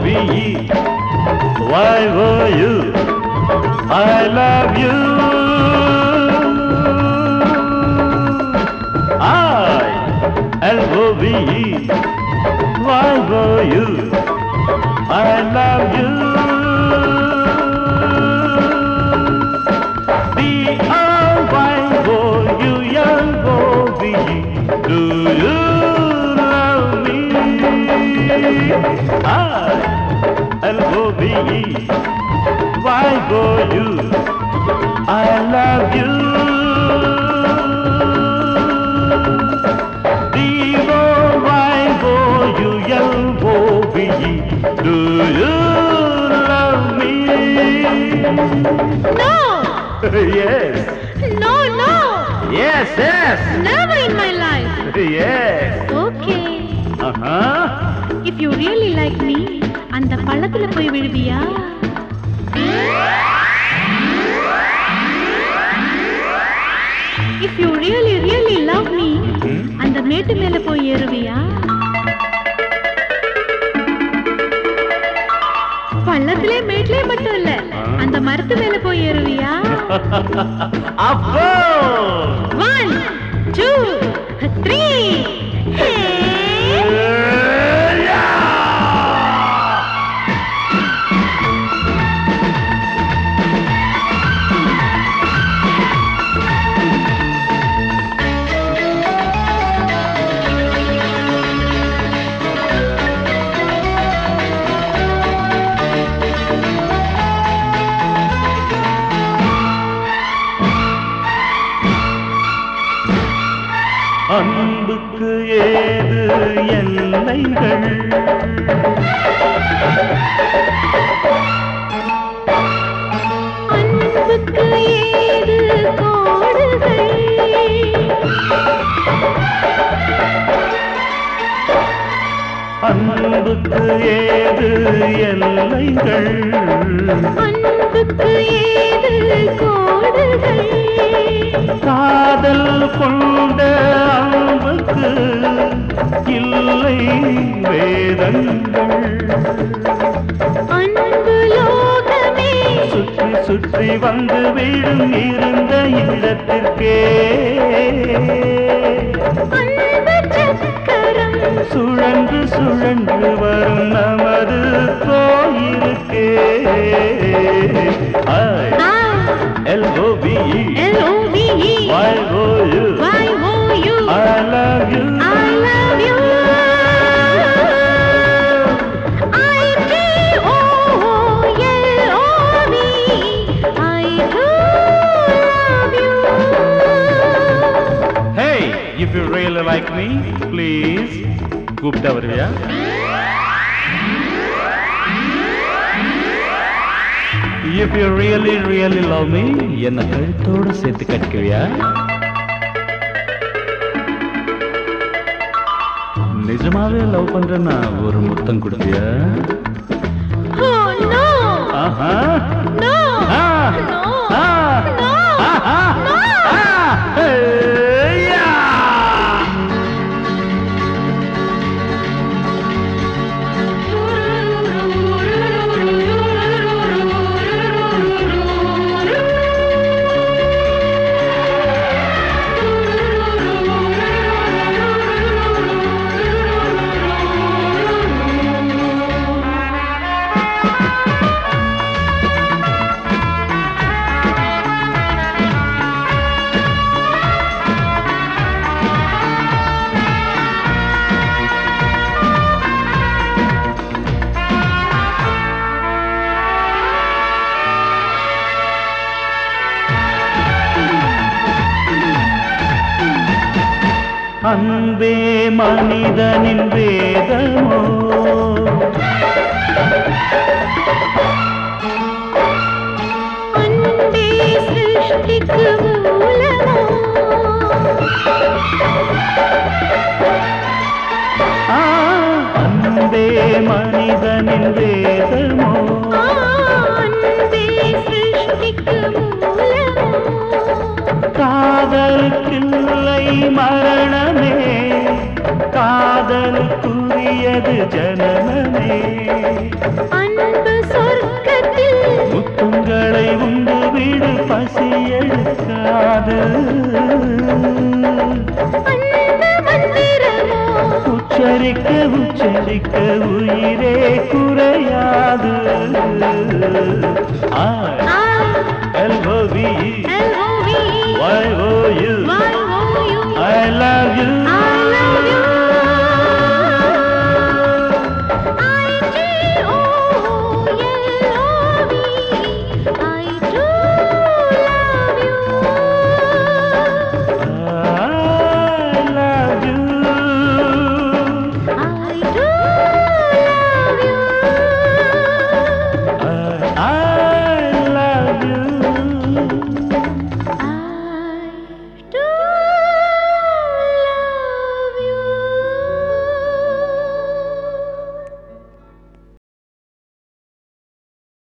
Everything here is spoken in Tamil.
L-O-V-E Y-O-U I love you I L-O-V-E Y-O-U I love you B-R-Y-O-U-L-O-V-E Do you love me? I L-O-V-E Y-O-U I love you D-O-Y-O-U-L-O-V-E Do you love me? No! yes, No, no! yes, yes, Never in my life! yes. Okay. Uh-huh. If you really like me, அந்த பள்ளத்துல போய் விழுவியா If you really, really love me, அந்த மேட்டு மேல போய் ஏறுவியா பள்ளத்திலே மேட்லயே மட்டும் இல்ல அந்த மரத்து மேல போய் ஏறுவியா Of course. One two three அன்புக்கு ஏது எல்லைகள் அன்புக்கு ஏது கோடுகள் அன்புக்கு ஏது எல்லைகள் அன்புக்கு ஏது கோடுகள் காதல் கொண்ட அன்புக்கு இல்லை வேதங்கள் அன்பு லோகமே சுற்றி சுற்றி வந்து வீடும் இருந்த இடத்திற்கே அன்பு சக்கரம் சுழன்று சுழன்று வரும் நமது கோயிலுக்கே ஆ எல்ஓபிஇ L-O-V-E YOU Y-O-U I love you I love you I-T-O-O-L-O-V-E I do love you Hey, if you really like me, please கூப்பிட்டா வருவியா If you really, really love me, என்ன கழுத்தோட சேர்த்து கட்டிக்குவியா நிஜமாவே லவ் பண்றேன்னா ஒரு முத்தம் கொடுத்தியா Oh no! ஆஹா No! ஆ No! ஆ No! ஆஹா ஆ ஹேய்யா அன்பே மனிதனின் வேதமோ அன்பே சிருஷ்டிக்கு மூலமோ ஆ, அன்பே மனிதனின் வேதமோ அன்பே சிருஷ்டிக்கு மூலமோ காதலுக்கில்லை மரணமே காதலுக்குரியது ஜனனமே கட்டிக்க உயிரே குறையாது I L O V E L O V E Y O U Y O U I love you I love you